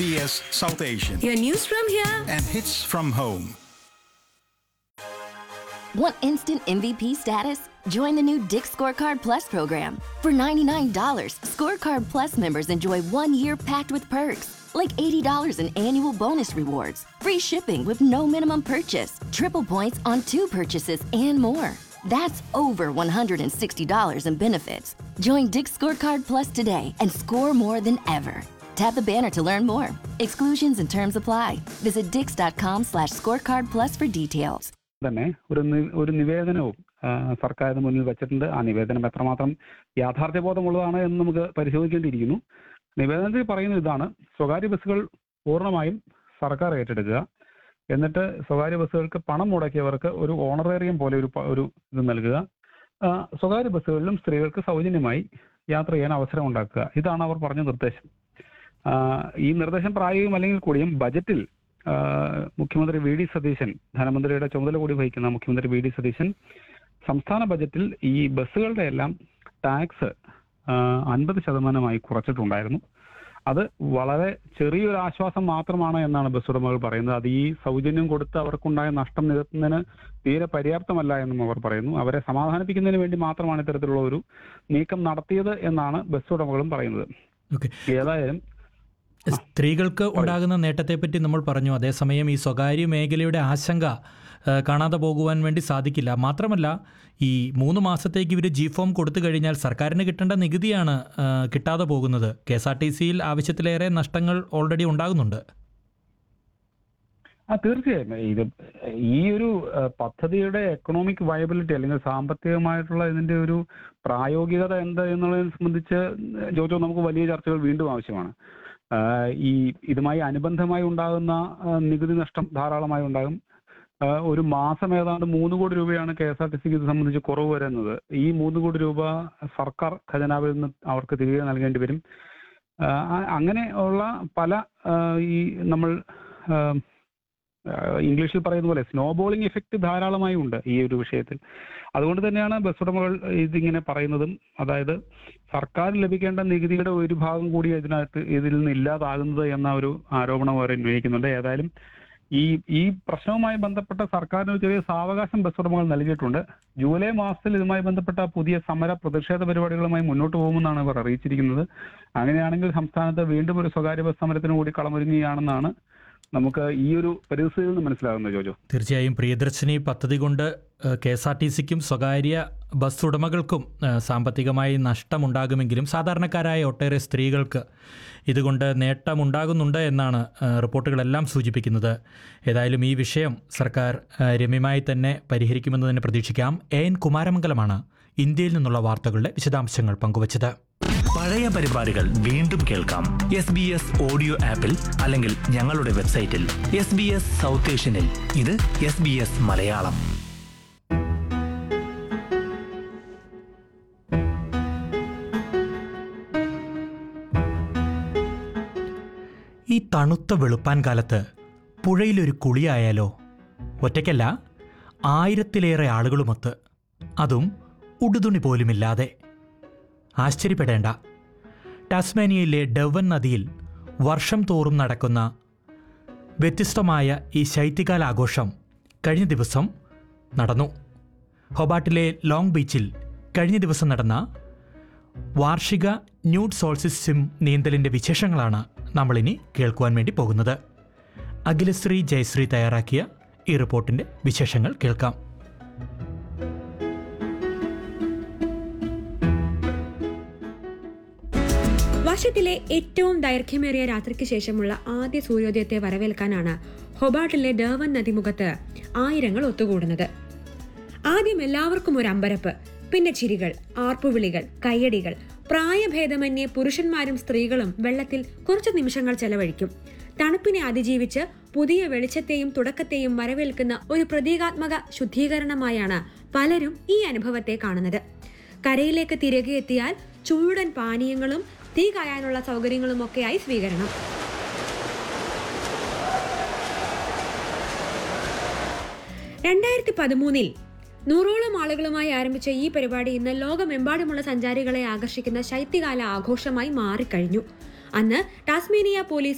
SBS South Asian Your news from here. and hits from home. Want instant MVP status? Join the new Dick Scorecard Plus program. For $99, Scorecard Plus members enjoy one year packed with perks, like $80 in annual bonus rewards, free shipping with no minimum purchase, triple points on two purchases, and more. That's over $160 in benefits. Join Dick Scorecard Plus today and score more than ever. Tap the banner to learn more. Exclusions and terms apply. Visit dix.com slash scorecard plus for details. തന്നെ ഒരു നി- ഒരു നിവേദനവും ആ, സർക്കാരിന് മുന്നിൽ വെച്ചിട്ടുണ്ട് ആ നിവേദനം എത്രമാത്രം യാഥാർത്ഥ്യബോധമുള്ളതാണ് എന്ന് നമുക്ക് പരിശോധിക്കേണ്ടിയിരിക്കുന്നു നിവേദനത്തിൽ പറയുന്നത് ഇതാണ് സ്വകാര്യ ബസ്സുകൾ പൂർണ്ണമായും സർക്കാർ ഏറ്റെടുക്കുക എന്നിട്ട് സ്വകാര്യ ബസ്സുകൾക്ക് പണം മുടക്കിയവർക്ക് ഒരു ഓണറേറിയം പോലെ ഒരു പ- ഒരു ഇത് നൽകുക ആ, സ്വകാര്യ ബസ്സുകളിലും സ്ത്രീകൾക്ക് സൗജന്യമായി യാത്ര ചെയ്യാൻ അവസരം ഉണ്ടാക്കുക ഇതാണ് അവർ പറഞ്ഞ നിർദ്ദേശം ആ, ഈ നിർദ്ദേശം പ്രായോഗികമല്ലെങ്കിൽ കൂടിയും ബജറ്റിൽ ആ, മുഖ്യമന്ത്രി വി ഡി സതീശൻ ധനമന്ത്രിയുടെ ചുമതല കൂടി വഹിക്കുന്ന മുഖ്യമന്ത്രി വി ഡി സതീശൻ സംസ്ഥാന ബജറ്റിൽ ഈ ബസ്സുകളുടെ എല്ലാം ടാക്സ് അൻപത് ശതമാനമായി കുറച്ചിട്ടുണ്ടായിരുന്നു അത് വളരെ ചെറിയൊരു ആശ്വാസം മാത്രമാണ് എന്നാണ് ബസ് ഉടമകൾ പറയുന്നത് അത് ഈ സൗജന്യം കൊടുത്ത് അവർക്കുണ്ടായ നഷ്ടം നികത്തുന്നതിന് തീരെ പര്യാപ്തമല്ല എന്നും അവർ പറയുന്നു അവരെ സമാധാനിപ്പിക്കുന്നതിന് വേണ്ടി മാത്രമാണ് ഇത്തരത്തിലുള്ള ഒരു നീക്കം നടത്തിയത് എന്നാണ് ബസ് ഉടമകളും പറയുന്നത് ഓക്കെ ഏതായാലും സ്ത്രീകൾക്ക് ഉണ്ടാകുന്ന നേട്ടത്തെപ്പറ്റി നമ്മൾ പറഞ്ഞു അതേസമയം ഈ സ്വകാര്യ മേഖലയുടെ ആശങ്ക ആ, കാണാതെ പോകുവാൻ വേണ്ടി സാധിക്കില്ല മാത്രമല്ല ഈ മൂന്ന് മാസത്തേക്ക് ഇവർ ജി ഫോം കൊടുത്തു കഴിഞ്ഞാൽ സർക്കാരിന് കിട്ടേണ്ട നികുതിയാണ് ആ, കിട്ടാതെ പോകുന്നത് കെ എസ് ആർ ടി സിയിൽ ആവശ്യത്തിലേറെ നഷ്ടങ്ങൾ ഓൾറെഡി ഉണ്ടാകുന്നുണ്ട് ആ തീർച്ചയായും ഇത് ഈ ഒരു ആ, പദ്ധതിയുടെ എക്കണോമിക് വയബിലിറ്റി അല്ലെങ്കിൽ സാമ്പത്തികമായിട്ടുള്ള ഇതിന്റെ ഒരു പ്രായോഗികത എന്താ എന്നുള്ളതിനെ സംബന്ധിച്ച് ജോജോ നമുക്ക് വലിയ ചർച്ചകൾ വീണ്ടും ആവശ്യമാണ് ആ, ഈ ഇതുമായി അനുബന്ധമായി ഉണ്ടാകുന്ന ആ, നികുതി നഷ്ടം ധാരാളമായി ഉണ്ടാകും ആ, ഒരു മാസം ഏതാണ്ട് മൂന്ന് കോടി രൂപയാണ് കെ എസ് ആർ ടി സിക്ക് ഇത് സംബന്ധിച്ച് കുറവ് വരുന്നത് ഈ മൂന്ന് കോടി രൂപ സർക്കാർ ഖജനാവിൽ നിന്ന് അവർക്ക് തിരികെ നൽകേണ്ടി വരും ആ, അ- അങ്ങനെയുള്ള പല ആ, ഈ നമ്മൾ ആ, ആ, ഇംഗ്ലീഷിൽ പറയുന്ന പോലെ സ്നോ ബോളിംഗ് എഫക്റ്റ് ധാരാളമായി ഉണ്ട് ഈ ഒരു വിഷയത്തിൽ അതുകൊണ്ട് തന്നെയാണ് ബസ് ഉടമകൾ ഇതിങ്ങനെ പറയുന്നതും അതായത് സർക്കാരിന് ലഭിക്കേണ്ട നികുതിയുടെ ഒരു ഭാഗം കൂടി ഇതിനകത്ത് ഇതിൽ നിന്ന് ഇല്ലാതാകുന്നത് എന്ന ഒരു ആരോപണം അവർ ഉന്നയിക്കുന്നുണ്ട് ഏതായാലും ഈ ഈ പ്രശ്നവുമായി ബന്ധപ്പെട്ട സർക്കാരിന് ഒരു ചെറിയ സാവകാശം ബസ് ഉടമകൾ നൽകിയിട്ടുണ്ട് ജൂലൈ മാസത്തിൽ ഇതുമായി ബന്ധപ്പെട്ട പുതിയ സമര പ്രതിഷേധ പരിപാടികളുമായി മുന്നോട്ട് പോകുമെന്നാണ് ഇവർ അറിയിച്ചിരിക്കുന്നത് അങ്ങനെയാണെങ്കിൽ സംസ്ഥാനത്ത് വീണ്ടും ഒരു സ്വകാര്യ ബസ് സമരത്തിന് കൂടി കളമൊരുങ്ങുകയാണെന്നാണ് നമുക്ക് ഈ ഒരു പരിസ്ഥിതിയിൽ നിന്ന് മനസ്സിലാകുന്നത് ജോജോ തീർച്ചയായും പ്രിയദർശിനി പദ്ധതി കൊണ്ട് കെ എസ് ആർ ടി സിക്കും സ്വകാര്യ ബസ് ഉടമകൾക്കും ആ, സാമ്പത്തികമായി നഷ്ടമുണ്ടാകുമെങ്കിലും സാധാരണക്കാരായ ഒട്ടേറെ സ്ത്രീകൾക്ക് ഇതുകൊണ്ട് നേട്ടമുണ്ടാകുന്നുണ്ട് എന്നാണ് ആ, റിപ്പോർട്ടുകളെല്ലാം സൂചിപ്പിക്കുന്നത് ഏതായാലും ഈ വിഷയം സർക്കാർ ആ, രമ്യമായി തന്നെ പരിഹരിക്കുമെന്ന് തന്നെ പ്രതീക്ഷിക്കാം എ എൻ കുമാരമംഗലമാണ് ഇന്ത്യയിൽ നിന്നുള്ള വാർത്തകളുടെ വിശദാംശങ്ങൾ പങ്കുവച്ചത് പഴയ പരിപാടികൾ വീണ്ടും കേൾക്കാം എസ് ബി എസ് ഓഡിയോ ആപ്പിൽ അല്ലെങ്കിൽ ഞങ്ങളുടെ വെബ്സൈറ്റിൽ എസ് ബി എസ് സൗത്ത് ഏഷ്യനിൽ ഇത് എസ് ബി എസ് മലയാളം ഈ തണുത്ത വെളുപ്പാൻ കാലത്ത് പുഴയിലൊരു കുളിയായാലോ ഒറ്റയ്ക്കല്ല ആയിരത്തിലേറെ ആളുകളുമൊത്ത് അതും ഉടുതുണി പോലുമില്ലാതെ ആശ്ചര്യപ്പെടേണ്ട ടാസ്മാനിയയിലെ ഡവൻ നദിയിൽ വർഷം തോറും നടക്കുന്ന വ്യത്യസ്തമായ ഈ ശൈത്യകാല ആഘോഷം കഴിഞ്ഞ ദിവസം നടന്നു ഹൊബാട്ടിലെ ലോങ് ബീച്ചിൽ കഴിഞ്ഞ ദിവസം നടന്ന വാർഷിക ന്യൂഡ് സോൾസിസ് സിം നീന്തലിൻ്റെ വിശേഷങ്ങളാണ് നമ്മളിനി കേൾക്കുവാൻ വേണ്ടി പോകുന്നത് അഖിലശ്രീ ജയശ്രീ തയ്യാറാക്കിയ ഈ റിപ്പോർട്ടിൻ്റെ വിശേഷങ്ങൾ കേൾക്കാം വർഷത്തിലെ ഏറ്റവും ദൈർഘ്യമേറിയ രാത്രിക്ക് ശേഷമുള്ള ആദ്യ സൂര്യോദയത്തെ വരവേൽക്കാനാണ് ഹൊബാട്ടിലെ ഡേവൻ നദിമുഖത്ത് ആയിരങ്ങൾ ഒത്തുകൂടുന്നത് ആദ്യം എല്ലാവർക്കും ഒരു അമ്പരപ്പ് പിന്നെ ചിരികൾ ആർപ്പുവിളികൾ കയ്യടികൾ പ്രായഭേദമന്യേ പുരുഷന്മാരും സ്ത്രീകളും വെള്ളത്തിൽ കുറച്ച് നിമിഷങ്ങൾ ചെലവഴിക്കും തണുപ്പിനെ അതിജീവിച്ച് പുതിയ വെളിച്ചത്തെയും തുടക്കത്തെയും വരവേൽക്കുന്ന ഒരു പ്രതീകാത്മക ശുദ്ധീകരണമായാണ് പലരും ഈ അനുഭവത്തെ കാണുന്നത് കരയിലേക്ക് തിരികെ എത്തിയാൽ ചൂടൻ പാനീയങ്ങളും തീ കായാനുള്ള സൗകര്യങ്ങളും ഒക്കെയായി സ്വീകരണം രണ്ടായിരത്തി പതിമൂന്നിൽ നൂറോളം ആളുകളുമായി ആരംഭിച്ച ഈ പരിപാടി ഇന്ന് ലോകമെമ്പാടുമുള്ള സഞ്ചാരികളെ ആകർഷിക്കുന്ന ശൈത്യകാല ആഘോഷമായി മാറിക്കഴിഞ്ഞു അന്ന് ടാസ്മേനിയ പോലീസ്